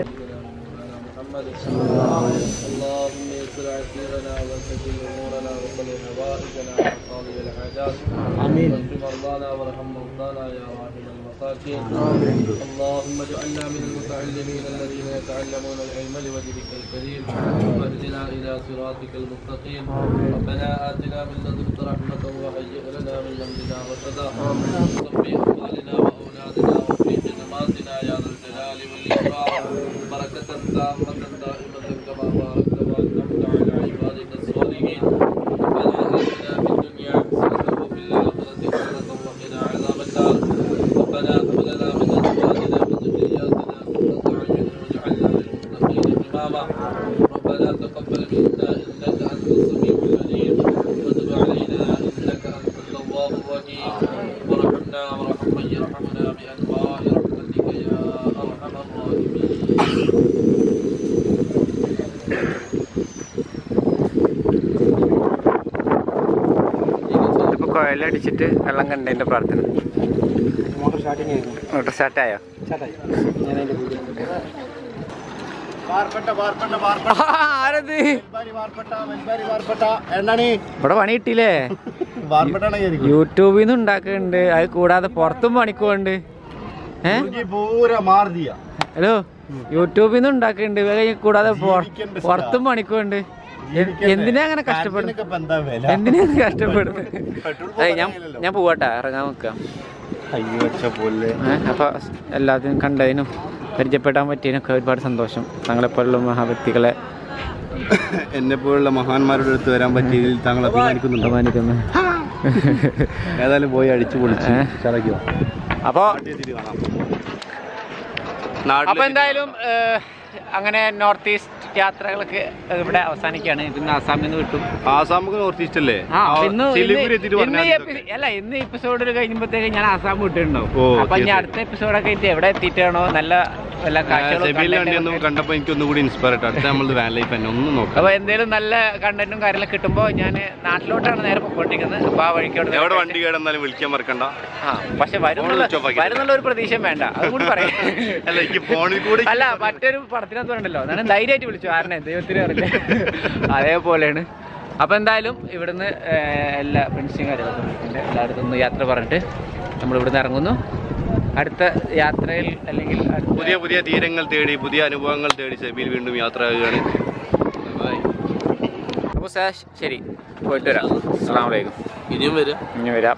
Speaker 6: اللهم يسر عسيرنا وسهل امورنا وصل حوائجنا وقاضي الحاجات امين واشف مرضانا وارحم موتانا يا راحم المساكين اللهم اجعلنا من المتعلمين الذين يتعلمون العلم لوجهك الكريم واهدنا الى صراطك المستقيم ربنا اتنا من لدنك رحمه وهيئ لنا من امرنا رشدا صفي اقوالنا واولادنا وفي خدماتنا يا ذا الجلال والاكرام بركه تامه دائمه كما باركت وانعمت على عبادك الصالحين ربنا اتنا في الدنيا حسنه وفي الاخره حسنه وقنا عذاب النار ربنا هب لنا من ازواجنا وذرياتنا قرة اعين واجعلنا للمتقين اماما ربنا تقبل منا انك انت السميع العليم وتب علينا انك انت التواب الرحيم وارحمنا وارحم من يرحمنا بانواع رحمتك يا ارحم الراحمين
Speaker 1: ഇപ്പോൾ കുഴലടിച്ചിട്ട് വെള്ളം കണ്ടതിൻ്റെ പ്രാർത്ഥന മോട്ടർ സ്റ്റാർട്ടായോ ആരത് ഇവിടെ പണി കിട്ടിയില്ലേ യൂട്യൂബിൽ നിന്ന് ഉണ്ടാക്കുന്നുണ്ട് അത് കൂടാതെ പുറത്തും പണിക്കുണ്ട് ഏ
Speaker 5: പൂര മാർ ദിയ
Speaker 1: ഹലോ യൂട്യൂബിൽ നിന്ന് ഉണ്ടാക്കുന്നുണ്ട് ഇത് കഴിഞ്ഞ് കൂടാതെ പുറ- പുറത്തും പണിക്കുണ്ട് എ- എന്തിനാ അങ്ങനെ കഷ്ടപ്പെടുന്നത്
Speaker 5: എന്താ വില
Speaker 1: എന്തിനാ ഇങ്ങനെ കഷ്ടപ്പെടുന്നത് ഏയ് ഞാൻ ഞാൻ പോവാട്ടാ ഇറങ്ങാൻ നോക്കാം
Speaker 5: അയ്യോ വെച്ച പോലെ
Speaker 1: അപ്പോൾ എല്ലാത്തിനും കണ്ടതിനും പരിചയപ്പെടാൻ പറ്റിയതിനൊക്കെ ഒരുപാട് സന്തോഷം താങ്കളെപ്പോലുള്ള മഹാവ്യക്തികളെ
Speaker 5: എന്നെ പോലുള്ള മഹാന്മാരുടെ അടുത്ത് വരാൻ പറ്റിയതിൽ താങ്കൾ അഭിമാനിക്കുന്നുണ്ടോ
Speaker 1: ബഹുമാനിക്കുന്നു
Speaker 5: ഏതായാലും പോയി അടിച്ചു പൊളിച്ച്
Speaker 1: ഏ?
Speaker 5: ചടയ്ക്കുക
Speaker 1: അപ്പോൾ
Speaker 5: നാട്ടിലെ
Speaker 1: അപ്പോൾ എന്തായാലും ഏഹ്, അങ്ങനെ നോർത്ത് ഈസ്റ്റ് യാത്രകളൊക്കെ ഇവിടെ അവസാനിക്കുകയാണ് പിന്നെ ആസാമിൽ നിന്ന് വിട്ടു
Speaker 5: ആസാമുക്ക് നോർത്ത് ഈസ്റ്റ് അല്ലേ
Speaker 1: ആ ഇന്ന്
Speaker 5: സിലിഗുരി എത്തിയിട്ട്
Speaker 1: ഇന്ന്
Speaker 5: പറഞ്ഞാൽ
Speaker 1: ഈ എപ്പി- അല്ല ഇന്ന് എപ്പിസോഡ് കഴിയുമ്പോഴത്തേക്ക് ഞാൻ ആസാം വിട്ടിട്ടുണ്ടാവും
Speaker 5: ഓ,
Speaker 1: അപ്പൊ
Speaker 5: ഓക്കേ,
Speaker 1: ഇനി
Speaker 5: ഓക്കേ.
Speaker 1: അടുത്ത എപ്പിസോഡൊക്കെ ആയിട്ട് എവിടെ എത്തിയിട്ടാണോ നല്ല വല്ല കാഴ്ചകളും
Speaker 5: സെബിയിലെ വണ്ടി
Speaker 1: content
Speaker 5: ഒന്നും
Speaker 1: ഒക്കെ-
Speaker 5: കണ്ടപ്പോൾ എനിക്ക് ഒന്നുകൂടി ഇൻസ്പയർ ആയിട്ട് അടുത്ത നമ്മളത് വാൻ ലൈഫ് തന്നെ ഒന്നും നോക്കാം
Speaker 1: അപ്പൊ എന്തെങ്കിലും നല്ല കണ്ടന്റും കാര്യങ്ങളൊക്കെ കിട്ടുമ്പോൾ ഞാൻ നാട്ടിലോട്ടാണ് നേരെ പൊക്കോണ്ടിരിക്കുന്നത് അപ്പൊ ആ വഴിക്കോട്
Speaker 5: എവിടെ വണ്ടി കേടെന്നാലും വിളിക്കാൻ മറക്കണ്ട
Speaker 1: ആ പക്ഷെ വരുന്നുള്ള
Speaker 5: Phone switch off ആക്കി.
Speaker 1: വരുന്നുള്ള ഒരു പ്രതീക്ഷയും വേണ്ട അതും കൂടി പറയാം
Speaker 5: അല്ല എനിക്ക് ഫോണിൽ കൂടി
Speaker 1: അല്ല മറ്റൊരു പടത്തിനകത്ത് ഉണ്ടല്ലോ ഞാൻ ധൈര്യമായിട്ട് വിളിച്ചു ആരനെ ദൈവത്തിന് അറിയില്ല അതേപോലെയാണ് അപ്പൊ എന്തായാലും ഇവിടുന്ന് ഏഹ്, എല്ലാ ഫ്രണ്ട്സും കാര്യങ്ങളൊക്കെ വിളിക്കുന്നുണ്ട് എല്ലായിടത്തും ഒന്ന് യാത്ര പറഞ്ഞിട്ട് നമ്മൾ ഇവിടുന്ന് ഇറങ്ങുന്നു അടുത്ത യാത്രയിൽ അല്ലെങ്കിൽ അടുത്ത-
Speaker 5: പുതിയ പുതിയ തീരങ്ങൾ തേടി പുതിയ അനുഭവങ്ങൾ തേടി സെബിയിൽ വീണ്ടും യാത്ര ആവുകയാണ് ബൈ
Speaker 1: അപ്പോൾ സാർ ശരി പോയിട്ട് വരാം അസ്സാം വലൈക്കും
Speaker 6: ഇനിയും വരിക
Speaker 1: ഇനി വരാം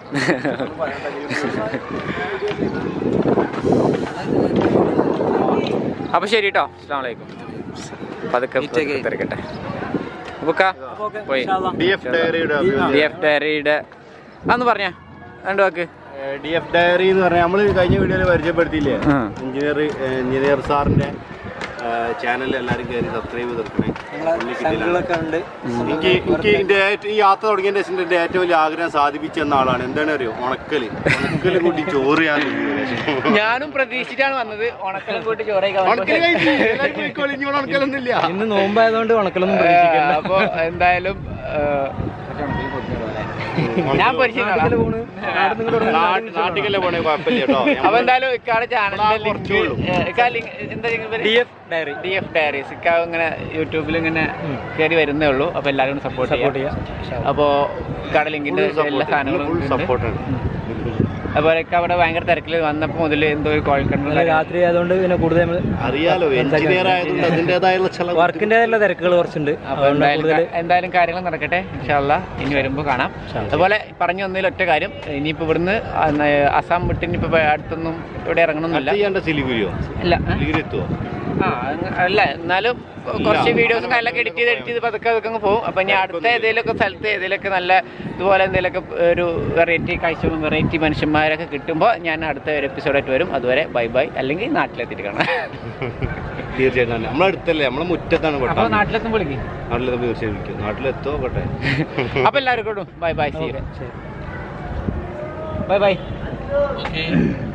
Speaker 1: അപ്പൊ ശരി കേട്ടോ അസ്സാം വലൈക്കും പതുക്കെ തിരക്കട്ടെ അപ്പൊക്കാ പോയി
Speaker 5: ഡി എഫ് ഡയറിയുടെ
Speaker 1: ഡി എഫ് ഡയറിയുടെ അന്ന് പറഞ്ഞ രണ്ടു വാക്ക്
Speaker 5: ഡി എഫ് ഡയറി എന്ന് പറഞ്ഞാൽ നമ്മൾ കഴിഞ്ഞ വീഡിയോയിൽ പരിചയപ്പെടുത്തിയില്ലേ
Speaker 1: ആ.
Speaker 5: എഞ്ചിനീയർ എഞ്ചിനീയർ സാറിന്റെ ചാനൽ എല്ലാവരും കയറി സബ്സ്ക്രൈബ് ചെയ്തെടുക്കണേ പുള്ളി കിട്ടില്ല.
Speaker 2: സംഘങ്ങളൊക്കെ ഉണ്ട്
Speaker 5: എനിക്ക് എനിക്ക് ഇതിന്റെ ഏറ്റവും- ഈ യാത്ര തുടങ്ങിയതിന്റെ ശേഷം എന്റെ ഏറ്റവും വലിയ ആഗ്രഹം സാധിപ്പിച്ച എന്ന ആളാണ് എന്താണ് അറിയോ ഉണക്കല് ഉണക്കല് കൂട്ടി ചോറ് ഞാൻ തിന്നു.
Speaker 1: ഞാനും പ്രതീക്ഷിച്ചിട്ടാണ് വന്നത് ഉണക്കലും കൂട്ടി ചോറേക്കാൻ
Speaker 5: ഉണക്കല് കഴിച്ചു. എല്ലാവരും പോയിക്കോളി, ഇനി ഇവിടെ ഉണക്കലൊന്നുമില്ല
Speaker 2: ഇന്ന് നോമ്പായതുകൊണ്ട് ഉണക്കലൊന്നും
Speaker 1: അപ്പൊ എന്തായാലും ഞാൻ പരിശീലനം
Speaker 5: നാട്ടിക്കല്ലേ പോണേ കുഴപ്പമില്ല കേട്ടോ
Speaker 1: അപ്പൊ എന്തായാലും ഇക്കാടെ ചാനലിന്റെ
Speaker 5: ആ,
Speaker 1: ലിങ്ക്
Speaker 5: കുറച്ചേ ഉള്ളൂ.
Speaker 1: എന്താ D F diary D F diaries ഇക്ക ഇങ്ങനെ യൂട്യൂബിൽ ഇങ്ങനെ കയറി വരുന്നേ ഉള്ളൂ അപ്പൊ എല്ലാവരും സപ്പോർട്ട് ചെയ്യാം അപ്പൊ ഇക്കാടെ ലിങ്കിന്റെ എല്ലാ സാധനങ്ങളും
Speaker 5: ഫുൾ
Speaker 1: ഉണ്ട്.
Speaker 5: സപ്പോർട്ടാണ്
Speaker 1: അതുപോലെ ഇക്ക അവിടെ ഭയങ്കര തിരക്കിൽ വന്നപ്പോ മുതൽ എന്തോ ഒരു കോൾ കണ്ടു
Speaker 2: രാത്രി ആയതുകൊണ്ട് പിന്നെ കൂടുതൽ നമ്മൾ
Speaker 5: അറിയാലോ എഞ്ചിനീയർ ആയതുകൊണ്ട് അതിൻ്റെതായുള്ള ചില
Speaker 2: വർക്കിന്റെ തിരക്കുകൾ കുറച്ചുണ്ട്
Speaker 1: അപ്പൊ എന്തായാലും കാ- എന്തായാലും കാര്യങ്ങൾ നടക്കട്ടെ ഇൻഷാല്ല ഇനി വരുമ്പോൾ കാണാം അതുപോലെ പറഞ്ഞു വന്നതിൽ ഒറ്റ കാര്യം ഇനിയിപ്പോ ഇവിടുന്ന് ആ, ന- അസം വിട്ട് ഇനിയിപ്പോ അടുത്തൊന്നും ഇവിടെ ഇറങ്ങണമെന്നില്ല
Speaker 5: ചെയ്യേണ്ട സിലിഗുരിയോ
Speaker 1: ഇല്ല ഏ?
Speaker 5: സിലിഗുരി എത്തുവോ
Speaker 1: ആ അങ്ങ- അല്ല എന്നാലും കുറച്ച് വീഡിയോസും കാര്യങ്ങളൊക്കെ എഡിറ്റ് ചെയ്ത് എഡിറ്റ് ചെയ്ത് പതുക്കെ അതൊക്കെ അങ്ങ് പോകും അപ്പൊ ഇനി അടുത്ത ഏതെങ്കിലുമൊക്കെ സ്ഥലത്ത് ഏതെങ്കിലുമൊക്കെ നല്ല ഇതുപോലെ എന്തെങ്കിലുമൊക്കെ ഒരു വെറൈറ്റി കാഴ്ചകളും വെറൈറ്റി മനുഷ്യന്മാരൊക്കെ കിട്ടുമ്പോൾ ഞാൻ അടുത്ത ഒരു എപ്പിസോഡായിട്ട് വരും അതുവരെ ബൈ ബൈ അല്ലെങ്കിൽ നാട്ടിലെത്തിയിട്ട് കാണാം
Speaker 5: തീർച്ചയായിട്ടും തന്നെ. നമ്മളെ അടുത്തല്ലേ നമ്മളെ മുറ്റത്താണ്
Speaker 1: അപ്പൊ
Speaker 5: പെട്ടെന്ന്
Speaker 1: നാട്ടിലെത്തും വിളിക്കും
Speaker 5: നാട്ടിലെത്തുമ്പോൾ തീർച്ചയായും വിളിക്കും നാട്ടിലെത്തോ പെട്ടെ
Speaker 1: അപ്പൊ എല്ലാവർക്കും bye bye see bye bye
Speaker 6: okay